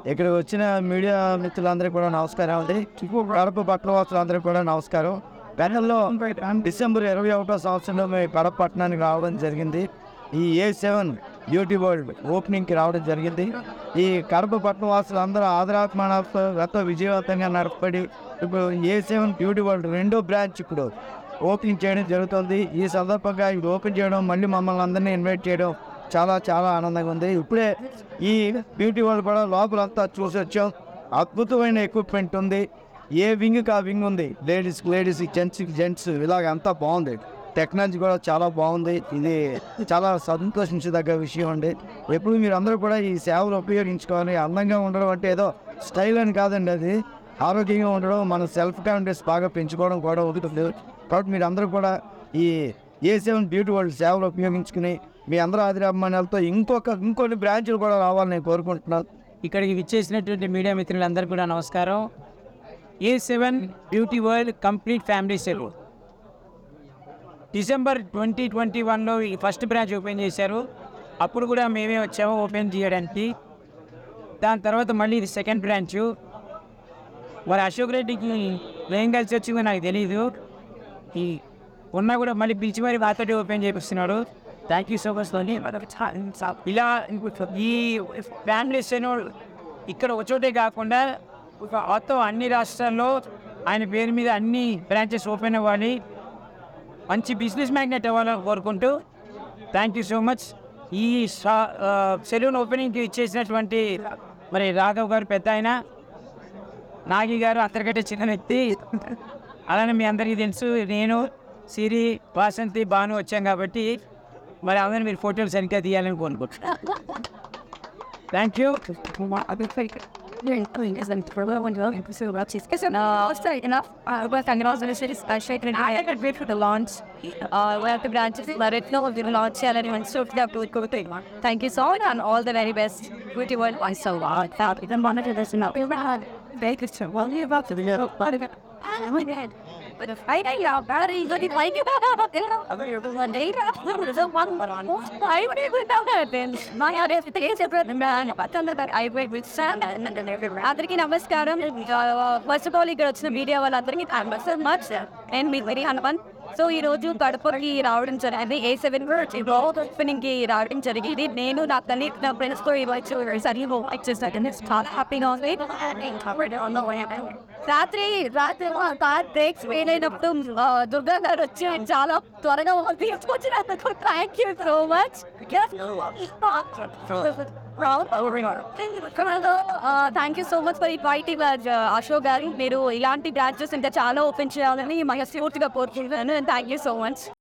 ఇక్కడ వచ్చిన మీడియా మిత్రులందరికీ కూడా నమస్కారం అండి కడప బట్టల వాసులందరికీ కూడా నమస్కారం పెనల్లో డిసెంబర్ ఇరవై ఒకటో సంవత్సరంలో మేము కడప పట్టణానికి రావడం జరిగింది ఈ ఏ సెవెన్ బ్యూటీ వరల్డ్ ఓపెనింగ్కి రావడం జరిగింది ఈ కడప పట్టణ వాసులు అందరూ ఆదరాత్మనాలతో ఎంతో విజయవంతంగా నడపబడి ఇప్పుడు ఏ సెవెన్ బ్యూటీ వరల్డ్ రెండో బ్రాంచ్ ఇప్పుడు ఓపెనింగ్ చేయడం జరుగుతుంది ఈ సందర్భంగా ఇది ఓపెన్ చేయడం మళ్ళీ మమ్మల్ని అందరినీ ఇన్వైట్ చేయడం చాలా చాలా ఆనందంగా ఉంది ఇప్పుడే ఈ బ్యూటీ వరల్డ్ కూడా లోపలంతా చూసి వచ్చాం అద్భుతమైన ఎక్విప్మెంట్ ఉంది ఏ వింగ్కి ఆ వింగ్ ఉంది లేడీస్ లేడీస్ జెంట్స్ జెంట్స్ ఇలాగ అంతా బాగుంది టెక్నాలజీ కూడా చాలా బాగుంది ఇది చాలా సంతోషించదగ్గ విషయం అండి ఎప్పుడు మీరు అందరూ కూడా ఈ సేవలు ఉపయోగించుకోవాలి అందంగా ఉండడం అంటే ఏదో స్టైల్ అని కాదండి అది ఆరోగ్యంగా ఉండడం మన సెల్ఫ్ కాన్ఫిడెన్స్ బాగా పెంచుకోవడం కూడా ఉంటుంది కాబట్టి మీరు అందరూ కూడా ఈ ఏ సెవెన్ బ్యూటీ వరల్డ్ సేవలు ఉపయోగించుకుని మీ అందరూ ఆదిరాభిమానాలతో ఇంకొక ఇంకొన్ని బ్రాంచ్లు కూడా రావాలని నేను కోరుకుంటున్నాను ఇక్కడికి విచ్చేసినటువంటి మీడియా మిత్రులందరికీ కూడా నమస్కారం A seven beauty world complete family సెలవు డిసెంబర్ ట్వంటీ ట్వంటీ వన్లో ఈ ఫస్ట్ బ్రాంచ్ ఓపెన్ చేశారు అప్పుడు కూడా మేమే వచ్చాము ఓపెన్ చేయడానికి దాని తర్వాత మళ్ళీ ఇది సెకండ్ బ్రాంచ్ మరి అశోక్ రెడ్డికి ఏం కలిసి వచ్చిందో నాకు తెలియదు ఈ ఉన్నా కూడా మళ్ళీ పిలిచి మరి మాతోటి ఓపెన్ చేపిస్తున్నాడు thank you so much Dhoni ఇలా ఈ ఫ్యామిలీస్ ఇక్కడ ఒక చోటే కాకుండా మొత్తం అన్ని రాష్ట్రాల్లో ఆయన పేరు మీద అన్ని బ్రాంచెస్ ఓపెన్ అవ్వాలి మంచి బిజినెస్ మ్యాగ్నెట్ అవ్వాలని కోరుకుంటూ థ్యాంక్ యూ సో మచ్ ఈ సెలూన్ ఓపెనింగ్కి ఇచ్చేసినటువంటి మరి రాఘవ్ గారు పెద్ద ఆయన నాగి గారు అందరికంటే చిన్న వ్యక్తి అలానే మీ అందరికీ తెలుసు నేను సిరి వాసంతి బాను వచ్చాం కాబట్టి మరి అందరూ మీరు ఫోటోలు సరిగ్గా తీయాలని కోరుకుంటున్నాను thank you No, sorry, enough. Uh, but I'm also going to straight and I had wait for the launch. Uh, we have the branches, let it know if the launch and anyone so if you have to go thing. Thank you so much and all the very best. Beauty world. I so lot. That even wanted to listen up. We're not very good. Well, you're about to be a lot of it. Oh my god. But if I get your body, you didn't like it. I'm here for one day. There's a one but on. I would even know that then. My heart is the case of the man. But then that I wait with Sam and then everywhere. అందరికీ నమస్కారం first of all ఇక్కడ వచ్చిన media వాళ్ళందరికీ thank you so much and మీ very Hanuman so ఈ రోజు కడపకి రావడం జరిగింది ఏ సెవెన్ ఓపెనింగ్ కి రావడం జరిగింది నేను నా తల్లి నా ఫ్రెండ్స్ తో ఇవ్వచ్చు సరి వచ్చేసాను చాలా హ్యాపీగా ఉంది రాత్రి రాత్రి కార్ బ్రేక్స్ ఫెయిల్ అయినప్పుడు ఆ, దుర్గా గారు వచ్చి చాలా త్వరగా తీసుకొచ్చినందుకు thank you so much thank you so much for inviting Ashok గారు మీరు ఇలాంటి బ్రాంచెస్ ఇంకా చాలా ఓపెన్ చేయాలని మనస్ఫూర్తిగా కోరుకుంటున్నాను థ్యాంక్ యూ సో మచ్